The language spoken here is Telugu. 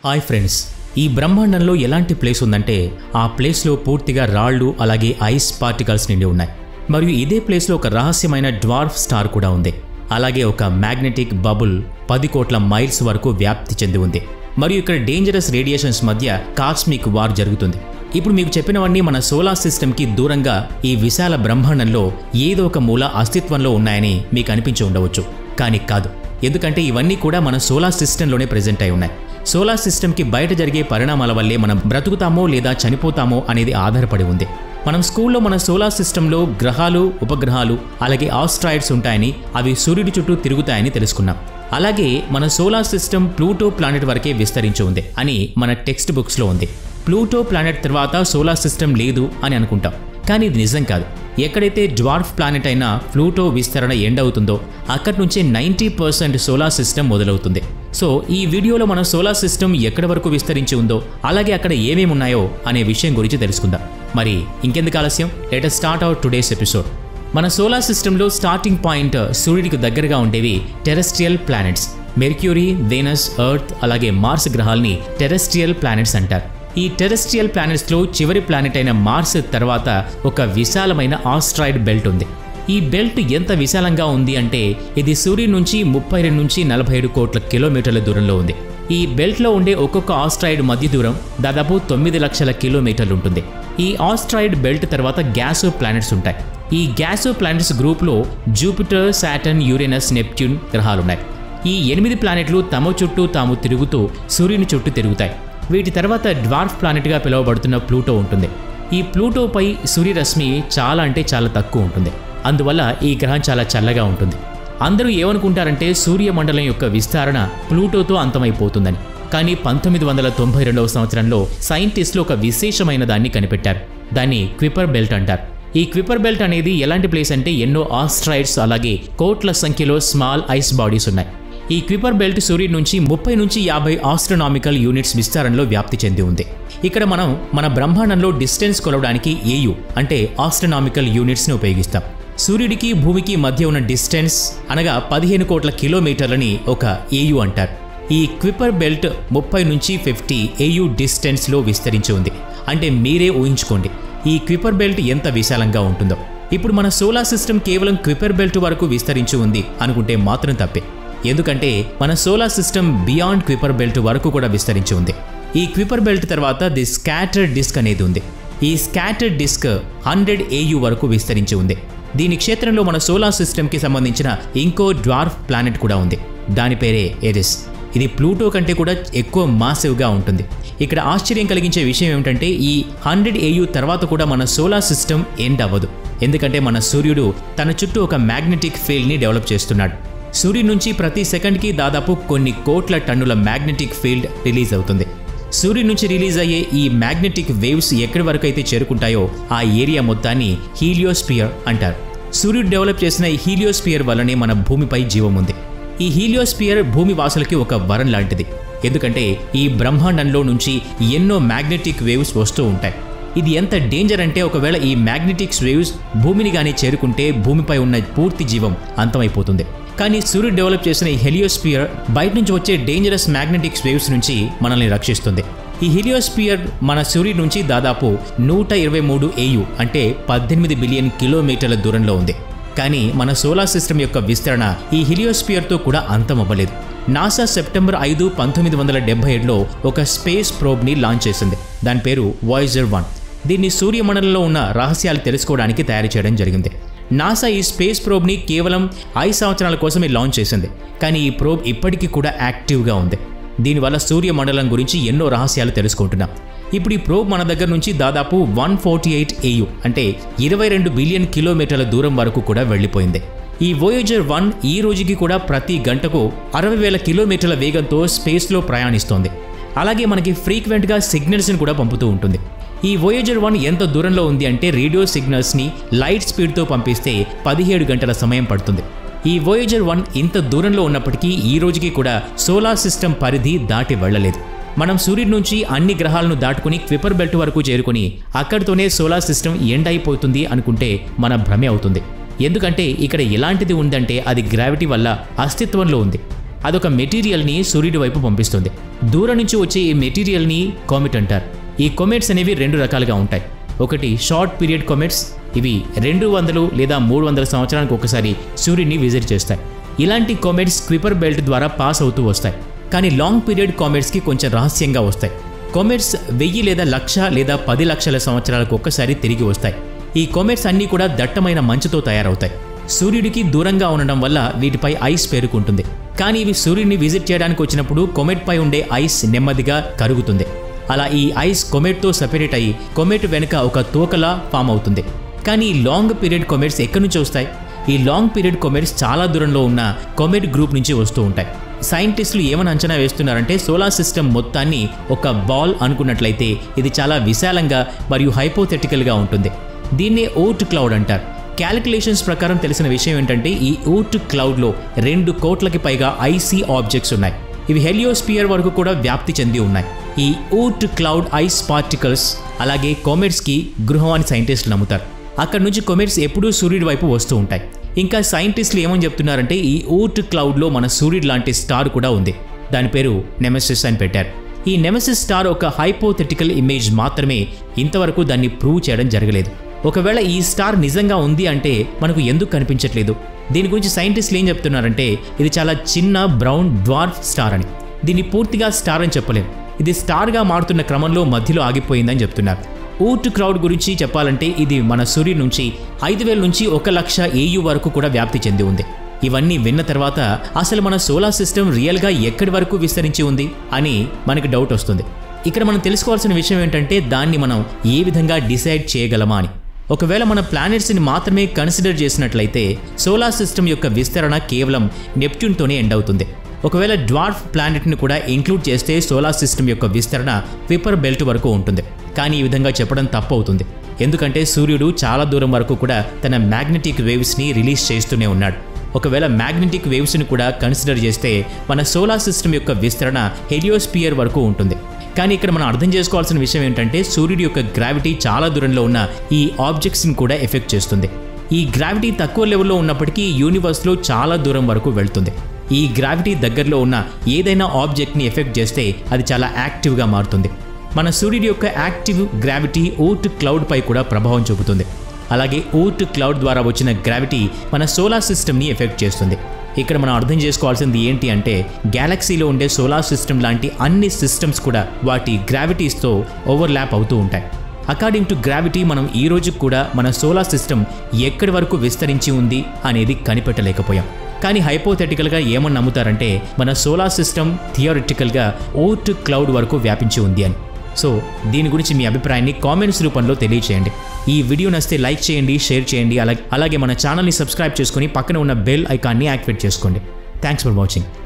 హాయ్ ఫ్రెండ్స్ ఈ బ్రహ్మాండంలో ఎలాంటి ప్లేస్ ఉందంటే ఆ ప్లేస్లో పూర్తిగా రాళ్ళు అలాగే ఐస్ పార్టికల్స్ నిండి ఉన్నాయి మరియు ఇదే ప్లేస్లో ఒక రహస్యమైన డ్వార్ఫ్ స్టార్ కూడా ఉంది అలాగే ఒక మ్యాగ్నెటిక్ బబుల్ పది కోట్ల మైల్స్ వరకు వ్యాప్తి చెంది ఉంది మరియు ఇక్కడ డేంజరస్ రేడియేషన్స్ మధ్య కాస్మిక్ వార్ జరుగుతుంది ఇప్పుడు మీకు చెప్పినవన్నీ మన సోలార్ సిస్టమ్కి దూరంగా ఈ విశాల బ్రహ్మాండంలో ఏదో ఒక మూల అస్తిత్వంలో ఉన్నాయని మీకు అనిపించి ఉండవచ్చు కానీ కాదు ఎందుకంటే ఇవన్నీ కూడా మన సోలార్ సిస్టంలోనే ప్రెజెంట్ అయి ఉన్నాయి సోలార్ సిస్టమ్కి బయట జరిగే పరిణామాల వల్లే మనం బ్రతుకుతామో లేదా చనిపోతామో అనేది ఆధారపడి ఉంది మనం స్కూల్లో మన సోలార్ సిస్టంలో గ్రహాలు ఉపగ్రహాలు అలాగే ఆస్ట్రాయిడ్స్ ఉంటాయని అవి సూర్యుడి చుట్టూ తిరుగుతాయని తెలుసుకున్నాం అలాగే మన సోలార్ సిస్టమ్ ప్లూటో ప్లానెట్ వరకే విస్తరించి ఉంది అని మన టెక్స్ట్ బుక్స్లో ఉంది ప్లూటో ప్లానెట్ తర్వాత సోలార్ సిస్టమ్ లేదు అని అనుకుంటాం కానీ ఇది నిజం కాదు ఎక్కడైతే డ్వార్ఫ్ ప్లానెట్ అయిన ప్లూటో విస్తరణ ఎండ్ అవుతుందో అక్కడి నుంచే నైంటీ పర్సెంట్ సోలార్ సిస్టమ్ మొదలవుతుంది సో ఈ వీడియోలో మన సోలార్ సిస్టమ్ ఎక్కడి వరకు విస్తరించి ఉందో అలాగే అక్కడ ఏమేమి ఉన్నాయో అనే విషయం గురించి తెలుసుకుందాం మరి ఇంకెందుకు ఆలస్యం let start out today's episode మన సోలార్ సిస్టంలో స్టార్టింగ్ పాయింట్ సూర్యుడికి దగ్గరగా ఉండేవి terrestrial planets Mercury Venus Earth అలాగే మార్స్ గ్రహాల్ని టెరెస్ట్రియల్ ప్లానెట్స్ అంటారు ఈ టెరెస్ట్రియల్ ప్లానెట్స్లో చివరి ప్లానెట్ అయిన మార్స్ తర్వాత ఒక విశాలమైన ఆస్ట్రాయిడ్ బెల్ట్ ఉంది ఈ బెల్ట్ ఎంత విశాలంగా ఉంది అంటే ఇది సూర్యుడి నుంచి ముప్పై రెండు నుంచి నలభై ఏడు కోట్ల కిలోమీటర్ల దూరంలో ఉంది ఈ బెల్ట్లో ఉండే ఒక్కొక్క ఆస్ట్రాయిడ్ మధ్య దూరం దాదాపు తొమ్మిది లక్షల కిలోమీటర్లు ఉంటుంది ఈ ఆస్ట్రాయిడ్ బెల్ట్ తర్వాత గ్యాసో ప్లానెట్స్ ఉంటాయి ఈ గ్యాసో ప్లానెట్స్ గ్రూప్లో జూపిటర్ సాటర్న్ యురేనస్ నెప్ట్యూన్ గ్రహాలున్నాయి ఈ ఎనిమిది ప్లానెట్లు తమ చుట్టూ తాము తిరుగుతూ సూర్యుని చుట్టూ తిరుగుతాయి వీటి తర్వాత డ్వార్ఫ్ ప్లానెట్గా పిలువబడుతున్న ప్లూటో ఉంటుంది ఈ ప్లూటోపై సూర్యరశ్మి చాలా అంటే చాలా తక్కువ ఉంటుంది అందువల్ల ఈ గ్రహం చాలా చల్లగా ఉంటుంది అందరూ ఏమనుకుంటారంటే సూర్యమండలం యొక్క విస్తరణ ప్లూటోతో అంతమైపోతుందని కానీ పంతొమ్మిది వందల తొంభై రెండవ సంవత్సరంలో సైంటిస్టులు ఒక విశేషమైన దాన్ని కనిపెట్టారు దాన్ని క్విపర్ బెల్ట్ అంటారు ఈ క్విపర్ బెల్ట్ అనేది ఎలాంటి ప్లేస్ అంటే ఎన్నో ఆస్ట్రాయిడ్స్ అలాగే కోట్ల సంఖ్యలో స్మాల్ ఐస్ బాడీస్ ఉన్నాయి ఈ క్విపర్ బెల్ట్ సూర్యుడి నుంచి ముప్పై నుంచి యాభై ఆస్ట్రనామికల్ యూనిట్స్ విస్తారంలో వ్యాప్తి చెంది ఉంది ఇక్కడ మనం మన బ్రహ్మాండంలో డిస్టెన్స్ కొలవడానికి ఏయు అంటే ఆస్ట్రనామికల్ యూనిట్స్ని ఉపయోగిస్తాం సూర్యుడికి భూమికి మధ్య ఉన్న డిస్టెన్స్ అనగా పదిహేను కోట్ల కిలోమీటర్లని ఒక ఏయు అంటారు ఈ క్విపర్ బెల్ట్ ముప్పై నుంచి ఫిఫ్టీ ఏయు డిస్టెన్స్లో విస్తరించి ఉంది అంటే మీరే ఊహించుకోండి ఈ క్విపర్ బెల్ట్ ఎంత విశాలంగా ఉంటుందో ఇప్పుడు మన సోలార్ సిస్టమ్ కేవలం క్విపర్ బెల్ట్ వరకు విస్తరించి ఉంది అనుకుంటే మాత్రం తప్పే ఎందుకంటే మన solar system beyond Kuiper belt వరకు కూడా విస్తరించి ఉంది ఈ క్విపర్ బెల్ట్ తర్వాత ది స్కాటర్ డిస్క్ అనేది ఉంది ఈ స్కాటర్ డిస్క్ హండ్రెడ్ ఏయు వరకు విస్తరించి ఉంది దీని క్షేత్రంలో మన సోలార్ సిస్టమ్కి సంబంధించిన ఇంకో డ్వార్ఫ్ ప్లానెట్ కూడా ఉంది దాని పేరే ఎరిస్ ఇది ప్లూటో కంటే కూడా ఎక్కువ మాసివ్గా ఉంటుంది ఇక్కడ ఆశ్చర్యం కలిగించే విషయం ఏమిటంటే ఈ హండ్రెడ్ ఏయు తర్వాత కూడా మన సోలార్ సిస్టమ్ ఎండ్ అవ్వదు ఎందుకంటే మన సూర్యుడు తన చుట్టూ ఒక మ్యాగ్నెటిక్ ఫీల్డ్ని డెవలప్ చేస్తున్నాడు సూర్యుడి నుంచి ప్రతి సెకండ్కి దాదాపు కొన్ని కోట్ల టన్నుల మ్యాగ్నెటిక్ ఫీల్డ్ రిలీజ్ అవుతుంది సూర్యుడి నుంచి రిలీజ్ అయ్యే ఈ మ్యాగ్నెటిక్ వేవ్స్ ఎక్కడి వరకు అయితే చేరుకుంటాయో ఆ ఏరియా మొత్తాన్ని హీలియోస్పియర్ అంటారు సూర్యుడు డెవలప్ చేసిన ఈ హీలియోస్పియర్ వల్లనే మన భూమిపై జీవం ఉంది ఈ హీలియోస్పియర్ భూమి వాసులకి ఒక వరం లాంటిది ఎందుకంటే ఈ బ్రహ్మాండంలో నుంచి ఎన్నో మ్యాగ్నెటిక్ వేవ్స్ వస్తూ ఉంటాయి ఇది ఎంత డేంజర్ అంటే ఒకవేళ ఈ మ్యాగ్నెటిక్స్ వేవ్స్ భూమిని కానీ చేరుకుంటే భూమిపై ఉన్న పూర్తి జీవం అంతమైపోతుంది కానీ సూర్యుడు డెవలప్ చేసిన ఈ హెలియోస్పియర్ బయట నుంచి వచ్చే డేంజరస్ మ్యాగ్నెటిక్స్ వేవ్స్ నుంచి మనల్ని రక్షిస్తుంది ఈ హెలియోస్పియర్ మన సూర్యుడి నుంచి దాదాపు నూట ఇరవై మూడు ఏయు అంటే పద్దెనిమిది బిలియన్ కిలోమీటర్ల దూరంలో ఉంది కానీ మన సోలార్ సిస్టమ్ యొక్క విస్తరణ ఈ హెలియోస్పియర్తో కూడా అంతమవ్వలేదు నాసా సెప్టెంబర్ ఐదు పంతొమ్మిది వందల డెబ్బై ఏడులో ఒక స్పేస్ ప్రోబ్ని లాంచ్ చేసింది దాని పేరు వాయిజర్ వన్ దీన్ని సూర్యమండలంలో ఉన్న రహస్యాలు తెలుసుకోవడానికి తయారు చేయడం జరిగింది నాసా ఈ స్పేస్ ప్రోబ్ని కేవలం ఐదు సంవత్సరాల కోసమే లాంచ్ చేసింది కానీ ఈ ప్రోబ్ ఇప్పటికీ కూడా యాక్టివ్గా ఉంది దీనివల్ల సూర్యమండలం గురించి ఎన్నో రహస్యాలు తెలుసుకుంటున్నాం ఇప్పుడు ఈ ప్రోబ్ మన దగ్గర నుంచి దాదాపు వన్ ఫార్టీ ఎయిట్ ఏయు అంటే ఇరవై రెండు బిలియన్ కిలోమీటర్ల దూరం వరకు కూడా వెళ్ళిపోయింది ఈ వోయేజర్ వన్ ఈ రోజుకి కూడా ప్రతి గంటకు అరవై వేల కిలోమీటర్ల వేగంతో స్పేస్లో ప్రయాణిస్తోంది అలాగే మనకి ఫ్రీక్వెంట్గా సిగ్నల్స్ని కూడా పంపుతూ ఉంటుంది ఈ వోయేజర్ వన్ ఎంత దూరంలో ఉంది అంటే రేడియో సిగ్నల్స్ని లైట్ స్పీడ్తో పంపిస్తే పదిహేడు గంటల సమయం పడుతుంది ఈ వోయేజర్ వన్ ఇంత దూరంలో ఉన్నప్పటికీ ఈ రోజుకి కూడా సోలార్ సిస్టమ్ పరిధి దాటి వెళ్ళలేదు మనం సూర్యుడి నుంచి అన్ని గ్రహాలను దాటుకుని క్విపర్ బెల్ట్ వరకు చేరుకుని అక్కడితోనే సోలార్ సిస్టమ్ ఎండ్ అయిపోతుంది అనుకుంటే మన భ్రమే అవుతుంది ఎందుకంటే ఇక్కడ ఎలాంటిది ఉందంటే అది గ్రావిటీ వల్ల అస్తిత్వంలో ఉంది అదొక మెటీరియల్ని సూర్యుడి వైపు పంపిస్తుంది దూరం నుంచి వచ్చే ఈ మెటీరియల్ని కామెట్ అంటారు ఈ కొమెట్స్ అనేవి రెండు రకాలుగా ఉంటాయి ఒకటి షార్ట్ పీరియడ్ కొమెట్స్ ఇవి రెండు వందలు లేదా మూడు వందల సంవత్సరానికి ఒకసారి సూర్యుడిని విజిట్ చేస్తాయి ఇలాంటి కొమెట్స్ క్విపర్ బెల్ట్ ద్వారా పాస్ అవుతూ వస్తాయి కానీ లాంగ్ పీరియడ్ కామెట్స్కి కొంచెం రహస్యంగా వస్తాయి కొమెట్స్ వెయ్యి లేదా లక్ష లేదా పది లక్షల సంవత్సరాలకు ఒక్కసారి తిరిగి వస్తాయి ఈ కొమెట్స్ అన్నీ కూడా దట్టమైన మంచుతో తయారవుతాయి సూర్యుడికి దూరంగా ఉండడం వల్ల వీటిపై ఐస్ పేరుకుంటుంది కానీ ఇవి సూర్యుడిని విజిట్ చేయడానికి వచ్చినప్పుడు కొమెట్ పై ఉండే ఐస్ నెమ్మదిగా కరుగుతుంది అలా ఈ ఐస్ కొమెట్తో సెపరేట్ అయ్యి కొమెట్ వెనుక ఒక తోకలా ఫామ్ అవుతుంది కానీ ఈ లాంగ్ పీరియడ్ కొమెట్స్ ఎక్కడి నుంచి వస్తాయి ఈ లాంగ్ పీరియడ్ కొమెట్స్ చాలా దూరంలో ఉన్న కొమెట్ గ్రూప్ నుంచి వస్తూ ఉంటాయి సైంటిస్టులు ఏమని అంచనా వేస్తున్నారంటే సోలార్ సిస్టమ్ మొత్తాన్ని ఒక బాల్ అనుకున్నట్లయితే ఇది చాలా విశాలంగా మరియు హైపోథెటికల్గా ఉంటుంది దీన్నే ఓట్ క్లౌడ్ అంటారు క్యాలిక్యులేషన్స్ ప్రకారం తెలిసిన విషయం ఏంటంటే ఈ ఓట్ క్లౌడ్లో రెండు కోట్లకి పైగా ఐసీ ఆబ్జెక్ట్స్ ఉన్నాయి ఇవి హెలియోస్పియర్ వరకు కూడా వ్యాప్తి చెంది ఉన్నాయి ఈ ఊట్ క్లౌడ్ ఐస్ పార్టికల్స్ అలాగే కొమెట్స్కి గృహం అని సైంటిస్టులు నమ్ముతారు అక్కడ నుంచి కొమెట్స్ ఎప్పుడూ సూర్యుడి వైపు వస్తూ ఉంటాయి ఇంకా సైంటిస్టులు ఏమని చెప్తున్నారంటే ఈ ఊట్ క్లౌడ్లో మన సూర్యుడు లాంటి స్టార్ కూడా ఉంది దాని పేరు నెమెసిస్ అని పెట్టారు ఈ నెమెసిస్ స్టార్ ఒక హైపోథెటికల్ ఇమేజ్ మాత్రమే ఇంతవరకు దాన్ని ప్రూవ్ చేయడం జరగలేదు ఒకవేళ ఈ స్టార్ నిజంగా ఉంది అంటే మనకు ఎందుకు కనిపించట్లేదు దీని గురించి సైంటిస్టులు ఏం చెప్తున్నారంటే ఇది చాలా చిన్న బ్రౌన్ డ్వార్ఫ్ స్టార్ అని దీన్ని పూర్తిగా స్టార్ అని చెప్పలేం ఇది స్టార్గా మారుతున్న క్రమంలో మధ్యలో ఆగిపోయిందని చెప్తున్నారు ఊట్ క్రౌడ్ గురించి చెప్పాలంటే ఇది మన సూర్యుడి నుంచి ఐదు వేల నుంచి ఒక లక్ష ఏయు వరకు కూడా వ్యాప్తి చెంది ఉంది ఇవన్నీ విన్న తర్వాత అసలు మన సోలార్ సిస్టమ్ రియల్గా ఎక్కడి వరకు విస్తరించి ఉంది అని మనకి డౌట్ వస్తుంది ఇక్కడ మనం తెలుసుకోవాల్సిన విషయం ఏంటంటే దాన్ని మనం ఏ విధంగా డిసైడ్ చేయగలమా అని ఒకవేళ మన ప్లానెట్స్ని మాత్రమే కన్సిడర్ చేసినట్లయితే సోలార్ సిస్టమ్ యొక్క విస్తరణ కేవలం నెప్ట్యూన్తోనే ఎండ్ అవుతుంది ఒకవేళ డ్వార్ఫ్ ప్లానెట్ని కూడా ఇంక్లూడ్ చేస్తే సోలార్ సిస్టమ్ యొక్క విస్తరణ విపర్ బెల్ట్ వరకు ఉంటుంది కానీ ఈ విధంగా చెప్పడం తప్పు అవుతుంది ఎందుకంటే సూర్యుడు చాలా దూరం వరకు కూడా తన మ్యాగ్నెటిక్ వేవ్స్ని రిలీజ్ చేస్తూనే ఉన్నాడు ఒకవేళ మ్యాగ్నెటిక్ వేవ్స్ని కూడా కన్సిడర్ చేస్తే మన సోలార్ సిస్టమ్ యొక్క విస్తరణ హెలియోస్పియర్ వరకు ఉంటుంది కానీ ఇక్కడ మనం అర్థం చేసుకోవాల్సిన విషయం ఏంటంటే సూర్యుడి యొక్క గ్రావిటీ చాలా దూరంలో ఉన్న ఈ ఆబ్జెక్ట్స్ని కూడా ఎఫెక్ట్ చేస్తుంది ఈ గ్రావిటీ తక్కువ లెవెల్లో ఉన్నప్పటికీ యూనివర్స్లో చాలా దూరం వరకు వెళ్తుంది ఈ గ్రావిటీ దగ్గరలో ఉన్న ఏదైనా ఆబ్జెక్ట్ని ఎఫెక్ట్ చేస్తే అది చాలా యాక్టివ్గా మారుతుంది మన సూర్యుడి యొక్క యాక్టివ్ గ్రావిటీ ఓట్ క్లౌడ్ పై కూడా ప్రభావం చూపుతుంది అలాగే ఓట్ క్లౌడ్ ద్వారా వచ్చిన గ్రావిటీ మన సోలార్ సిస్టమ్ని ఎఫెక్ట్ చేస్తుంది ఇక్కడ మనం అర్థం చేసుకోవాల్సింది ఏంటి అంటే గ్యాలక్సీలో ఉండే సోలార్ సిస్టమ్ లాంటి అన్ని సిస్టమ్స్ కూడా వాటి గ్రావిటీస్తో ఓవర్లాప్ అవుతూ ఉంటాయి అకార్డింగ్ టు గ్రావిటీ మనం ఈ రోజు కూడా మన సోలార్ సిస్టమ్ ఎక్కడి వరకు విస్తరించి ఉంది అనేది కనిపెట్టలేకపోయాం కానీ హైపోథెటికల్గా ఏమని నమ్ముతారంటే మన సోలార్ సిస్టమ్ థియరిటికల్గా ఓట్ క్లౌడ్ వరకు వ్యాపించి ఉంది అని సో దీని గురించి మీ అభిప్రాయాన్ని కామెంట్స్ రూపంలో తెలియచేయండి ఈ వీడియో నచ్చితే లైక్ చేయండి షేర్ చేయండి అలాగే అలాగే మన ఛానల్ని సబ్స్క్రైబ్ చేసుకుని పక్కన ఉన్న బెల్ ఐకాన్ని యాక్టివేట్ చేసుకోండి థ్యాంక్స్ ఫర్ వాచింగ్